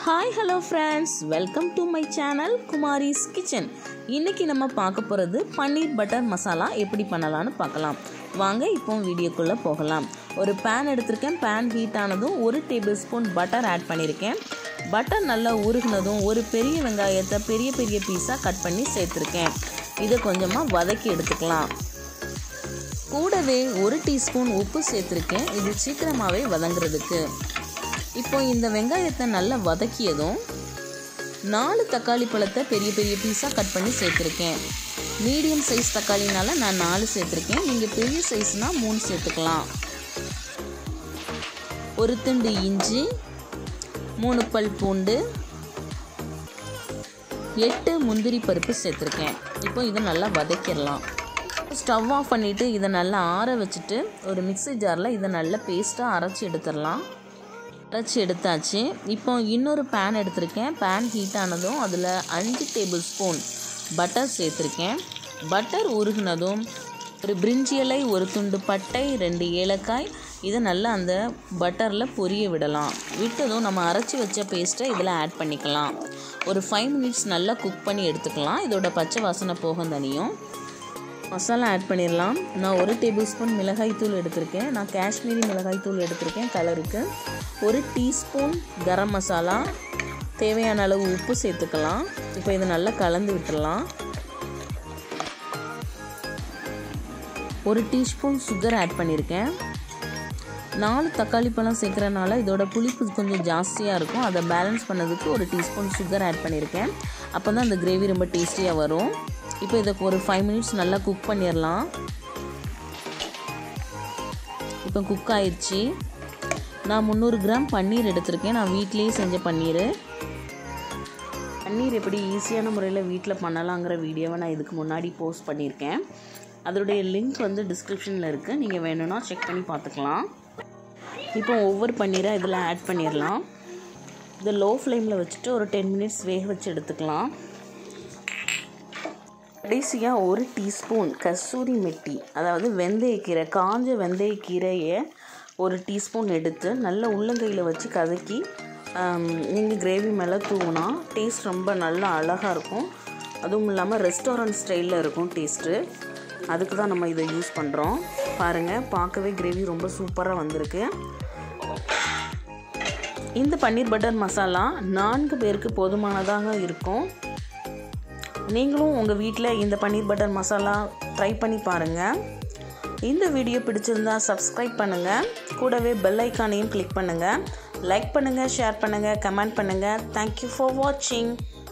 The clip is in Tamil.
hi hello friends welcome to my channel Kumari's kitchen இன்னைக்கு நம்ம பார்க்க போகிறது பன்னீர் பட்டர் மசாலா எப்படி பண்ணலான்னு பார்க்கலாம் வாங்க இப்போ வீடியோக்குள்ளே போகலாம் ஒரு பேன் எடுத்திருக்கேன் பேன் ஹீட் ஆனதும் ஒரு டேபிள் ஸ்பூன் பட்டர் ஆட் பண்ணியிருக்கேன் பட்டர் நல்லா உருகுனதும் ஒரு பெரிய வெங்காயத்தை பெரிய பெரிய பீஸாக கட் பண்ணி சேர்த்துருக்கேன் இதை கொஞ்சமாக வதக்கி எடுத்துக்கலாம் கூடவே ஒரு டீஸ்பூன் உப்பு சேர்த்துருக்கேன் இது சீக்கிரமாகவே வதங்குறதுக்கு இப்போ இந்த வெங்காயத்தை நல்லா வதக்கியதும் நாலு தக்காளி பழத்தை பெரிய பெரிய பீஸாக கட் பண்ணி சேர்த்துருக்கேன் மீடியம் சைஸ் தக்காளினால நான் நாலு சேர்த்துருக்கேன் நீங்கள் பெரிய சைஸ்னால் மூணு சேர்த்துக்கலாம் ஒரு துண்டு இஞ்சி மூணு பல் பூண்டு எட்டு முந்திரி பருப்பு சேர்த்துருக்கேன் இப்போ இதை நல்லா வதக்கிடலாம் ஸ்டவ் ஆஃப் பண்ணிவிட்டு இதை நல்லா ஆற வச்சுட்டு ஒரு மிக்ஸி ஜாரில் இதை நல்லா பேஸ்ட்டாக அரைச்சி எடுத்துடலாம் அரைச்சி எடுத்தாச்சு இப்போ இன்னொரு பேன் எடுத்திருக்கேன் பேன் ஹீட் ஆனதும் அதில் அஞ்சு டேபிள் ஸ்பூன் பட்டர் சேர்த்துருக்கேன் பட்டர் உருகுனதும் ஒரு பிரிஞ்சி இலை ஒரு துண்டு பட்டை ரெண்டு ஏலக்காய் இதை நல்லா அந்த பட்டரில் பொரிய விடலாம் விட்டதும் நம்ம அரைச்சி வச்ச பேஸ்ட்டை இதில் ஆட் பண்ணிக்கலாம் ஒரு ஃபைவ் மினிட்ஸ் நல்லா குக் பண்ணி எடுத்துக்கலாம் இதோட பச்சை வாசனை போகும் தனியும் மசாலா ஆட் பண்ணிடலாம் நான் ஒரு டேபிள் ஸ்பூன் மிளகாய் தூள் எடுத்திருக்கேன் நான் காஷ்மீரி மிளகாய் தூள் எடுத்திருக்கேன் கலருக்கு ஒரு டீஸ்பூன் கரம் மசாலா தேவையான அளவு உப்பு சேர்த்துக்கலாம் இப்போ இதை நல்லா கலந்து விட்டுடலாம் ஒரு டீஸ்பூன் சுகர் ஆட் பண்ணியிருக்கேன் நாலு தக்காளி பழம் சேர்க்குறனால இதோட புளிப்பு கொஞ்சம் ஜாஸ்தியாக இருக்கும் அதை பேலன்ஸ் பண்ணதுக்கு ஒரு டீஸ்பூன் சுகர் ஆட் பண்ணியிருக்கேன் அப்போ தான் அந்த கிரேவி ரொம்ப டேஸ்டியாக வரும் இப்போ இதை ஒரு ஃபைவ் மினிட்ஸ் நல்லா குக் பண்ணிடலாம் இப்போ குக் ஆயிடுச்சு நான் முந்நூறு கிராம் பன்னீர் எடுத்திருக்கேன் நான் வீட்லேயே செஞ்ச பன்னீர் பன்னீர் எப்படி ஈஸியான முறையில் வீட்டில் பண்ணலாங்கிற வீடியோவை நான் இதுக்கு முன்னாடி போஸ்ட் பண்ணியிருக்கேன் அதோடைய லிங்க் வந்து டிஸ்கிரிப்ஷனில் இருக்குது நீங்கள் வேணும்னா செக் பண்ணி பார்த்துக்கலாம் இப்போ ஒவ்வொரு பன்னீராக இதில் ஆட் பண்ணிடலாம் இதை லோ ஃப்ளேமில் வச்சுட்டு ஒரு டென் மினிட்ஸ் வேக வச்சு எடுத்துக்கலாம் கடைசியாக ஒரு டீஸ்பூன் கஸ்தூரி மெட்டி அதாவது வெந்தயக்கீரை காஞ்ச வெந்தயக்கீரையை ஒரு டீஸ்பூன் எடுத்து நல்லா உள்ளங்கையில் வச்சு கதக்கி நீங்கள் கிரேவி மேலே தூவினா டேஸ்ட் ரொம்ப நல்லா அழகாக இருக்கும் அதுவும் இல்லாமல் ரெஸ்டாரண்ட் ஸ்டைலில் இருக்கும் டேஸ்ட்டு அதுக்கு தான் நம்ம இதை யூஸ் பண்ணுறோம் பாருங்கள் பார்க்கவே கிரேவி ரொம்ப சூப்பராக வந்திருக்கு இந்த பன்னீர் பட்டர் மசாலா நான்கு பேருக்கு போதுமானதாக இருக்கும் நீங்களும் உங்கள் வீட்டில் இந்த பன்னீர் பட்டர் மசாலா ட்ரை பண்ணி பாருங்கள் இந்த வீடியோ பிடிச்சிருந்தா சப்ஸ்கிரைப் பண்ணுங்கள் கூடவே பெல் ஐக்கானையும் கிளிக் பண்ணுங்கள் லைக் பண்ணுங்கள் ஷேர் பண்ணுங்கள் கமெண்ட் பண்ணுங்கள் தேங்க்யூ ஃபார் வாட்சிங்